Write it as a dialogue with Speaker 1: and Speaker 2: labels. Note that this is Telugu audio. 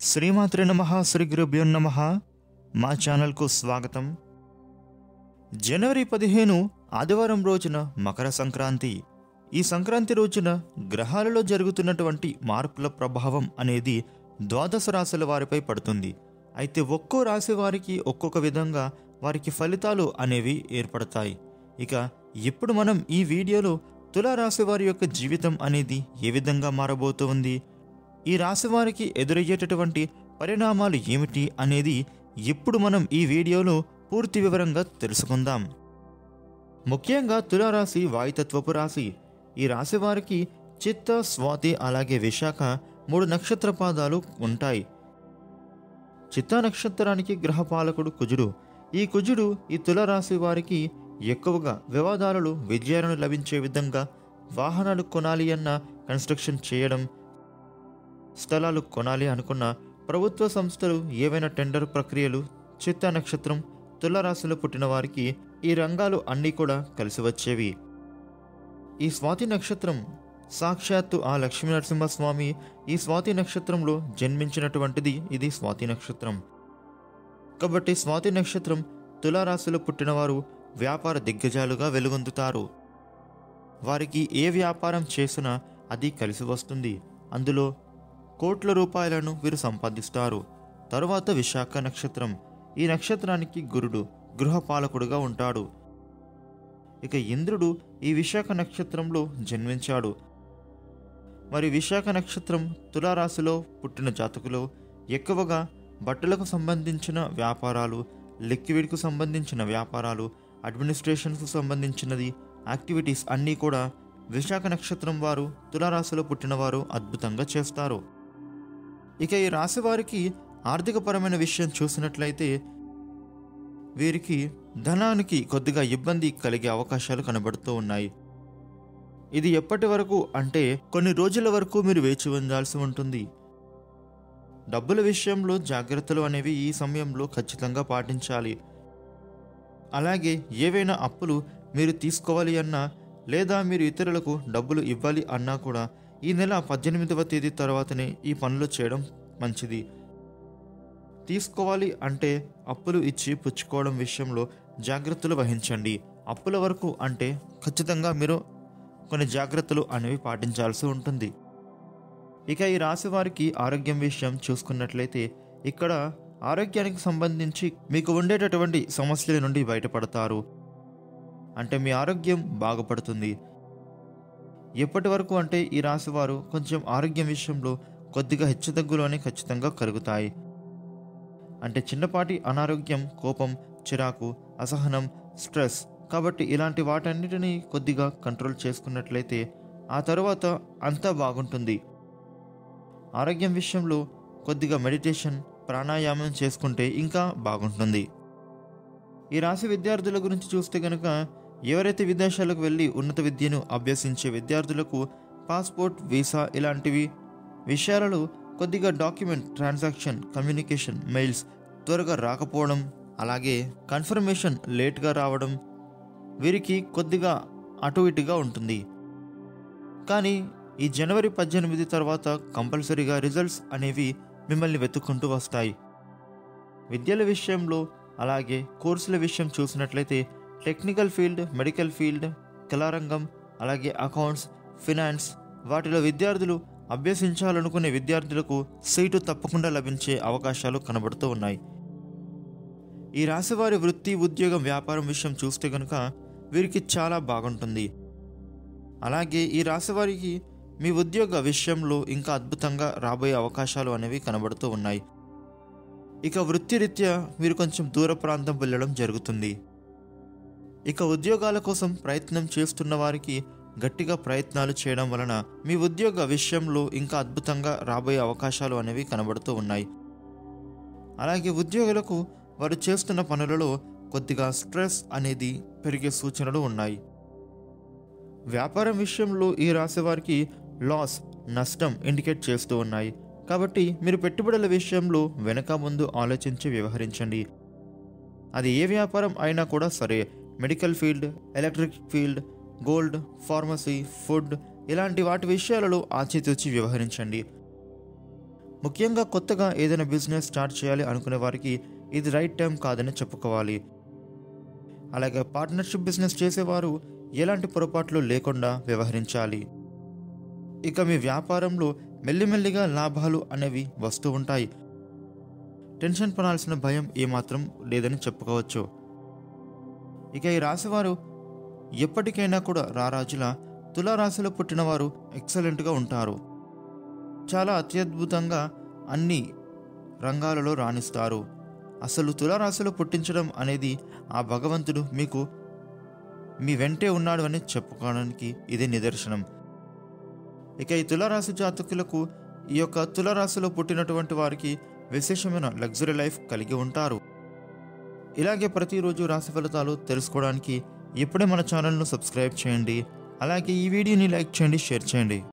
Speaker 1: శ్రీమాత్రే నమ శ్రీ గురుభ్యో నమ మా ఛానల్కు స్వాగతం జనవరి పదిహేను ఆదివారం రోజున మకర సంక్రాంతి ఈ సంక్రాంతి రోజున గ్రహాలలో జరుగుతున్నటువంటి మార్పుల ప్రభావం అనేది ద్వాదశ రాశుల వారిపై పడుతుంది అయితే ఒక్కో రాశి వారికి ఒక్కొక్క విధంగా వారికి ఫలితాలు అనేవి ఏర్పడతాయి ఇక ఇప్పుడు మనం ఈ వీడియోలో తులారాశి వారి యొక్క జీవితం అనేది ఏ విధంగా మారబోతుంది ఈ రాశి వారికి ఎదురయ్యేటటువంటి పరిణామాలు ఏమిటి అనేది ఇప్పుడు మనం ఈ వీడియోలో పూర్తి వివరంగా తెలుసుకుందాం ముఖ్యంగా తులారాశి వాయుతత్వపు రాశి ఈ రాశి వారికి చిత్త స్వాతి అలాగే విశాఖ మూడు నక్షత్ర పాదాలు ఉంటాయి చిత్తా నక్షత్రానికి గ్రహపాలకుడు కుజుడు ఈ కుజుడు ఈ తులరాశి వారికి ఎక్కువగా వివాదాలు విజయాలను లభించే విధంగా వాహనాలు కొనాలి అన్న కన్స్ట్రక్షన్ చేయడం స్థలాలు కొనాలి అనుకున్న ప్రభుత్వ సంస్థలు ఏవైనా టెండర్ ప్రక్రియలు చిత్తా నక్షత్రం తులరాశిలో పుట్టిన వారికి ఈ రంగాలు అన్నీ కూడా కలిసి వచ్చేవి ఈ స్వాతి నక్షత్రం సాక్షాత్తు ఆ లక్ష్మీ నరసింహస్వామి ఈ స్వాతి నక్షత్రంలో జన్మించినటువంటిది ఇది స్వాతి నక్షత్రం కాబట్టి స్వాతి నక్షత్రం తులారాశిలో పుట్టినవారు వ్యాపార దిగ్గజాలుగా వెలుగొందుతారు వారికి ఏ వ్యాపారం చేసినా అది కలిసి వస్తుంది అందులో కోట్ల రూపాయలను వీరు సంపాదిస్తారు తరువాత విశాఖ నక్షత్రం ఈ నక్షత్రానికి గురుడు గృహపాలకుడుగా ఉంటాడు ఇక ఇంద్రుడు ఈ విశాఖ నక్షత్రంలో జన్మించాడు మరి విశాఖ నక్షత్రం తులారాశిలో పుట్టిన జాతకులు ఎక్కువగా బట్టలకు సంబంధించిన వ్యాపారాలు లిక్విడ్కు సంబంధించిన వ్యాపారాలు అడ్మినిస్ట్రేషన్కు సంబంధించినది యాక్టివిటీస్ అన్నీ కూడా విశాఖ నక్షత్రం వారు తులారాశిలో పుట్టినవారు అద్భుతంగా చేస్తారు ఇక ఈ రాశి వారికి ఆర్థికపరమైన విషయం చూసినట్లయితే వీరికి ధనానికి కొద్దిగా ఇబ్బంది కలిగే అవకాశాలు కనబడుతూ ఉన్నాయి ఇది ఎప్పటి వరకు అంటే కొన్ని రోజుల వరకు మీరు వేచి ఉండాల్సి ఉంటుంది డబ్బుల విషయంలో జాగ్రత్తలు అనేవి ఈ సమయంలో ఖచ్చితంగా పాటించాలి అలాగే ఏవైనా అప్పులు మీరు తీసుకోవాలి అన్నా లేదా మీరు ఇతరులకు డబ్బులు ఇవ్వాలి అన్నా కూడా ఈ నెల పద్దెనిమిదవ తేదీ తర్వాతనే ఈ పనులు చేయడం మంచిది తీసుకోవాలి అంటే అప్పులు ఇచ్చి పుచ్చుకోవడం విషయంలో జాగ్రత్తలు వహించండి అప్పుల వరకు అంటే ఖచ్చితంగా మీరు కొన్ని జాగ్రత్తలు అనేవి పాటించాల్సి ఉంటుంది ఇక ఈ రాశి వారికి ఆరోగ్యం విషయం చూసుకున్నట్లయితే ఇక్కడ ఆరోగ్యానికి సంబంధించి మీకు ఉండేటటువంటి సమస్యల నుండి బయటపడతారు అంటే మీ ఆరోగ్యం బాగుపడుతుంది ఎప్పటి వరకు అంటే ఈ రాశి వారు కొంచెం ఆరోగ్యం విషయంలో కొద్దిగా హెచ్చుతగ్గులు అనేవి ఖచ్చితంగా కలుగుతాయి అంటే చిన్నపాటి అనారోగ్యం కోపం చిరాకు అసహనం స్ట్రెస్ కాబట్టి ఇలాంటి వాటన్నిటిని కొద్దిగా కంట్రోల్ చేసుకున్నట్లయితే ఆ తరువాత అంతా బాగుంటుంది ఆరోగ్యం విషయంలో కొద్దిగా మెడిటేషన్ ప్రాణాయామం చేసుకుంటే ఇంకా బాగుంటుంది ఈ రాశి విద్యార్థుల గురించి చూస్తే కనుక ఎవరైతే విదేశాలకు వెళ్ళి ఉన్నత విద్యను అభ్యసించే విద్యార్థులకు పాస్పోర్ట్ వీసా ఇలాంటివి విషయాలలో కొద్దిగా డాక్యుమెంట్ ట్రాన్సాక్షన్ కమ్యూనికేషన్ మెయిల్స్ త్వరగా రాకపోవడం అలాగే కన్ఫర్మేషన్ లేట్గా రావడం వీరికి కొద్దిగా అటు ఇటుగా ఉంటుంది కానీ ఈ జనవరి పద్దెనిమిది తర్వాత కంపల్సరీగా రిజల్ట్స్ అనేవి మిమ్మల్ని వెతుక్కుంటూ వస్తాయి విద్యల విషయంలో అలాగే కోర్సుల విషయం చూసినట్లయితే టెక్నికల్ ఫీల్డ్ మెడికల్ ఫీల్డ్ కళారంగం అలాగే అకౌంట్స్ ఫినాన్స్ వాటిలో విద్యార్థులు అభ్యసించాలనుకునే విద్యార్థులకు సీటు తప్పకుండా లభించే అవకాశాలు కనబడుతూ ఉన్నాయి ఈ రాశివారి వృత్తి ఉద్యోగం వ్యాపారం విషయం చూస్తే కనుక వీరికి చాలా బాగుంటుంది అలాగే ఈ రాశివారికి మీ ఉద్యోగ విషయంలో ఇంకా అద్భుతంగా రాబోయే అవకాశాలు అనేవి కనబడుతూ ఉన్నాయి ఇక వృత్తిరీత్యా మీరు కొంచెం దూర ప్రాంతం వెళ్ళడం జరుగుతుంది ఇక ఉద్యోగాల కోసం ప్రయత్నం చేస్తున్న వారికి గట్టిగా ప్రయత్నాలు చేయడం వలన మీ ఉద్యోగ విషయంలో ఇంకా అద్భుతంగా రాబోయే అవకాశాలు అనేవి కనబడుతూ ఉన్నాయి అలాగే ఉద్యోగులకు వారు చేస్తున్న పనులలో కొద్దిగా స్ట్రెస్ అనేది పెరిగే సూచనలు ఉన్నాయి వ్యాపారం విషయంలో ఈ రాశి వారికి లాస్ నష్టం ఇండికేట్ చేస్తూ ఉన్నాయి కాబట్టి మీరు పెట్టుబడుల విషయంలో వెనక ముందు ఆలోచించి వ్యవహరించండి అది ఏ వ్యాపారం అయినా కూడా సరే medical field electric field gold pharmacy food ఇలాంటి వాటి విషయాలలో ఆచితూచి వ్యవహరించండి ముఖ్యంగా కొత్తగా ఏదైనా బిజినెస్ స్టార్ట్ చేయాలి అనుకునే వారికి ఇది రైట్ టైం కాదని చెప్పుకోవాలి అలాగే పార్ట్నర్షిప్ బిజినెస్ చేసేవారు ఎలాంటి పొరపాట్లు లేకుండా వ్యవహరించాలి ఇక మీ వ్యాపారంలో మెల్లిమెల్లిగా లాభాలు అనేవి వస్తూ ఉంటాయి టెన్షన్ పడాల్సిన భయం ఏమాత్రం లేదని చెప్పుకోవచ్చు ఇక ఈ రాశివారు ఎప్పటికైనా కూడా రారాజుల తులారాశిలో పుట్టినవారు ఎక్సలెంట్గా ఉంటారు చాలా అత్యద్భుతంగా అన్ని రంగాలలో రాణిస్తారు అసలు తులారాశిలో పుట్టించడం అనేది ఆ భగవంతుడు మీకు మీ వెంటే ఉన్నాడు అని చెప్పుకోవడానికి ఇదే నిదర్శనం ఇక ఈ తులారాశి జాతకులకు ఈ యొక్క తులారాశిలో పుట్టినటువంటి వారికి విశేషమైన లగ్జరీ లైఫ్ కలిగి ఉంటారు ఇలాగే ప్రతిరోజు రాశి ఫలితాలు తెలుసుకోవడానికి ఇప్పుడే మన ఛానల్ను సబ్స్క్రైబ్ చేయండి అలాగే ఈ వీడియోని లైక్ చేయండి షేర్ చేయండి